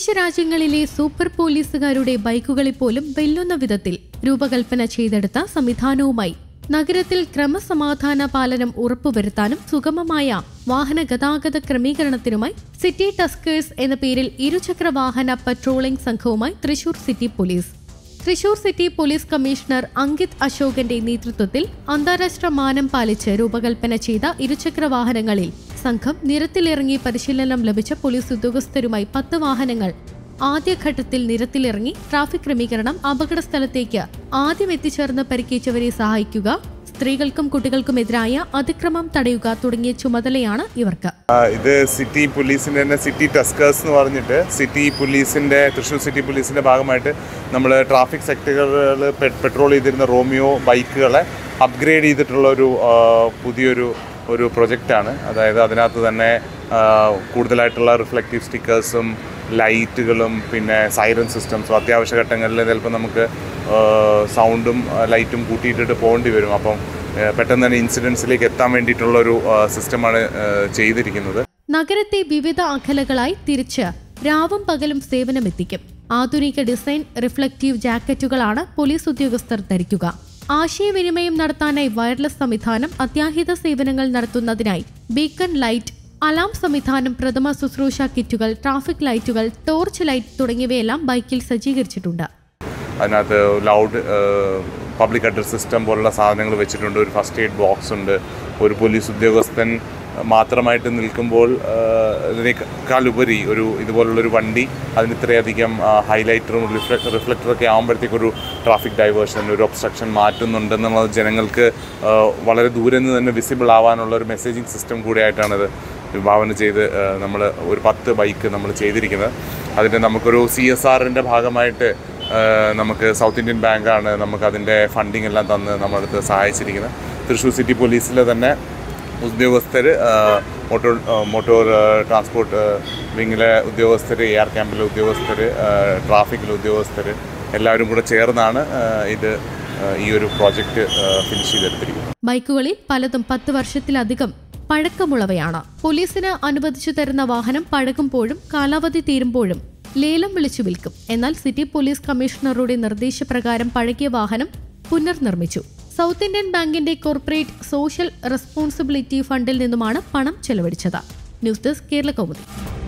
വിദേശ രാജ്യങ്ങളിലെ സൂപ്പർ പോലീസുകാരുടെ ബൈക്കുകളിൽ പോലും വെല്ലുന്ന വിധത്തിൽ രൂപകൽപ്പന ചെയ്തെടുത്ത സംവിധാനവുമായി നഗരത്തിൽ ക്രമസമാധാന പാലനം ഉറപ്പുവരുത്താനും സുഗമമായ വാഹന ഗതാഗത ക്രമീകരണത്തിനുമായി സിറ്റി ടസ്കേഴ്സ് എന്ന പേരിൽ ഇരുചക്ര വാഹന പട്രോളിംഗ് സംഘവുമായി Thrissur city police Thrissur city police commissioner Ankit അശോകന്റെ നേതൃത്വത്തിൽ അന്താരാഷ്ട്ര മാനം പാലിച്ച് രൂപകൽപ്പന ചെയ്ത ഇരുചക്ര വാഹനങ്ങളിൽ സംഘം നിരത്തിലിറങ്ങി പരിശീലനം ലഭിച്ച പോലീസ് ഉദ്യോഗസ്ഥരുമായി പത്ത് വാഹനങ്ങൾ ആദ്യഘട്ടത്തിൽ നിരത്തിലിറങ്ങി ട്രാഫിക് ക്രമീകരണം അപകട സ്ഥലത്തേക്ക് ആദ്യം എത്തിച്ചേർന്ന് പരിക്കേറ്റവരെ സഹായിക്കുക സ്ത്രീകൾക്കും കുട്ടികൾക്കുമെതിരായ അതിക്രമം തടയുക തുടങ്ങിയ ചുമതലയാണ് ഇവർക്ക് ആ, ഇത് സിറ്റി പോലീസിൻ്റെ തന്നെ സിറ്റി ടസ്കേഴ്സ് എന്ന് പറഞ്ഞിട്ട് സിറ്റി പോലീസിൻ്റെ തൃശ്ശൂർ സിറ്റി പോലീസിൻ്റെ ഭാഗമായിട്ട് നമ്മൾ ട്രാഫിക് സെക്ടറുകൾ പെട്രോൾ ചെയ്തിരുന്ന റോമിയോ ബൈക്കുകളെ അപ്ഗ്രേഡ് ചെയ്തിട്ടുള്ള ഒരു ആ, പുതിയൊരു ഒരു പ്രൊജക്റ്റാണ് അതായത് അതിനകത്ത് തന്നെ ആ, കൂടുതലായിട്ടുള്ള റിഫ്ലക്റ്റീവ് സ്റ്റിക്കേഴ്സും ലൈറ്റുകളും പിന്നെ സൈറൻ സിസ്റ്റംസും അത്യാവശ്യ ഘട്ടങ്ങളിൽ ചിലപ്പോൾ നമുക്ക് ആ, സൗണ്ടും ആ, ലൈറ്റും കൂട്ടിയിട്ടിട്ട് പോകേണ്ടി വരും അപ്പം ആ, പെട്ടെന്ന് തന്നെ ഇൻസിഡൻസിലേക്ക് എത്താൻ വേണ്ടിയിട്ടുള്ള ഒരു ആ, സിസ്റ്റമാണ് ആ, ചെയ്തിരിക്കുന്നത് നഗരത്തെ വിവിധ അഖലകളായി തിരിച്ച് രാവും പകലും സേവനമെത്തിക്കും ആധുനിക ഡിസൈൻ റിഫ്ലക്റ്റീവ് ജാക്കറ്റുകളാണ് പോലീസ് ഉദ്യോഗസ്ഥർ ധരിക്കുക ആശയവിനിമയം നടത്താനായി വയർലെസ് സംവിധാനം അത്യാഹിത സേവനങ്ങൾ നടത്തുന്നതിനായി ബീക്കൺ ലൈറ്റ് അലാം സംവിധാനം പ്രഥമ ശുശ്രൂഷ കിറ്റുകൾ ട്രാഫിക് ലൈറ്റുകൾ ടോർച്ച് ലൈറ്റ് തുടങ്ങിയവയെല്ലാം ബൈക്കിൽ സജ്ജീകരിച്ചിട്ടുണ്ട് അതിനകത്ത് ലൗഡ് പബ്ലിക് അഡ്രസ് സിസ്റ്റം പോലുള്ള സാധനങ്ങൾ വെച്ചിട്ടുണ്ട് ഒരു ഫസ്റ്റ് എയ്ഡ് ബോക്സ് ഉണ്ട് ഒരു പോലീസ് ഉദ്യോഗസ്ഥൻ മാത്രമായിട്ട് നിൽക്കുമ്പോൾ ആ, ഇതിനേക്കാളുപരി ഒരു ഇതുപോലുള്ളൊരു വണ്ടി അതിന് ഇത്രയധികം ഹൈലൈറ്ററും റിഫ്ലക്ട് റിഫ്ലക്ടറൊക്കെ ആകുമ്പോഴത്തേക്ക് ഒരു ട്രാഫിക് ഡൈവേർഷൻ ഒരു ഒബ്സ്ട്രക്ഷൻ മാറ്റുന്നുണ്ടെന്നുള്ളത് ജനങ്ങൾക്ക് ആ, വളരെ ദൂരെ നിന്ന് തന്നെ വിസിബിൾ ആവാനുള്ള ഒരു മെസ്സേജിങ് സിസ്റ്റം കൂടിയായിട്ടാണിത് വിഭാവന ചെയ്ത് നമ്മൾ ഒരു പത്ത് ബൈക്ക് നമ്മൾ ചെയ്തിരിക്കുന്നത് അതിൻ്റെ നമുക്കൊരു സി എസ് ആറിൻ്റെ ഭാഗമായിട്ട് ആ, നമുക്ക് സൗത്ത് ഇന്ത്യൻ ബാങ്കാണ് നമുക്ക് അതിൻ്റെ ഫണ്ടിങ് എല്ലാം തന്ന് നമ്മളടുത്ത് സഹായിച്ചിരിക്കുന്നത് തൃശ്ശൂർ സിറ്റി പോലീസിലെ തന്നെ ഉദ്യോഗസ്ഥർ മോട്ടോർ മോട്ടോർ ട്രാൻസ്പോർട്ട് വിങ്ങിലെ ഉദ്യോഗസ്ഥർ എ ആർ ക്യാമ്പിലെ ഉദ്യോഗസ്ഥർ ട്രാഫിക്കിലെ ഉദ്യോഗസ്ഥർ എല്ലാവരും കൂടെ ചേർന്നാണ് ആ, ഇത് ആ, ഈ ഒരു പ്രോജക്റ്റ് ഫിനിഷ് ചെയ്തെടുത്തിരിക്കുന്നത് ബൈക്കുകളിൽ പലതും പത്ത് വർഷത്തിലധികം പഴക്കമുള്ളവയാണ് പോലീസിന് അനുവദിച്ചു തരുന്ന വാഹനം പഴകുമ്പോഴും കാലാവധി തീരുമ്പോഴും ലേലം വിളിച്ചു വിൽക്കും എന്നാൽ സിറ്റി പോലീസ് കമ്മീഷണറുടെ നിർദ്ദേശപ്രകാരം പഴകിയ വാഹനം പുനർനിർമ്മിച്ചു സൗത്ത് ഇന്ത്യൻ ബാങ്കിന്റെ കോർപ്പറേറ്റ് സോഷ്യൽ റെസ്പോൺസിബിലിറ്റി ഫണ്ടിൽ നിന്നുമാണ് പണം ചെലവഴിച്ചത് ന്യൂസ് ഡെസ്ക് കേരള കൗമുദി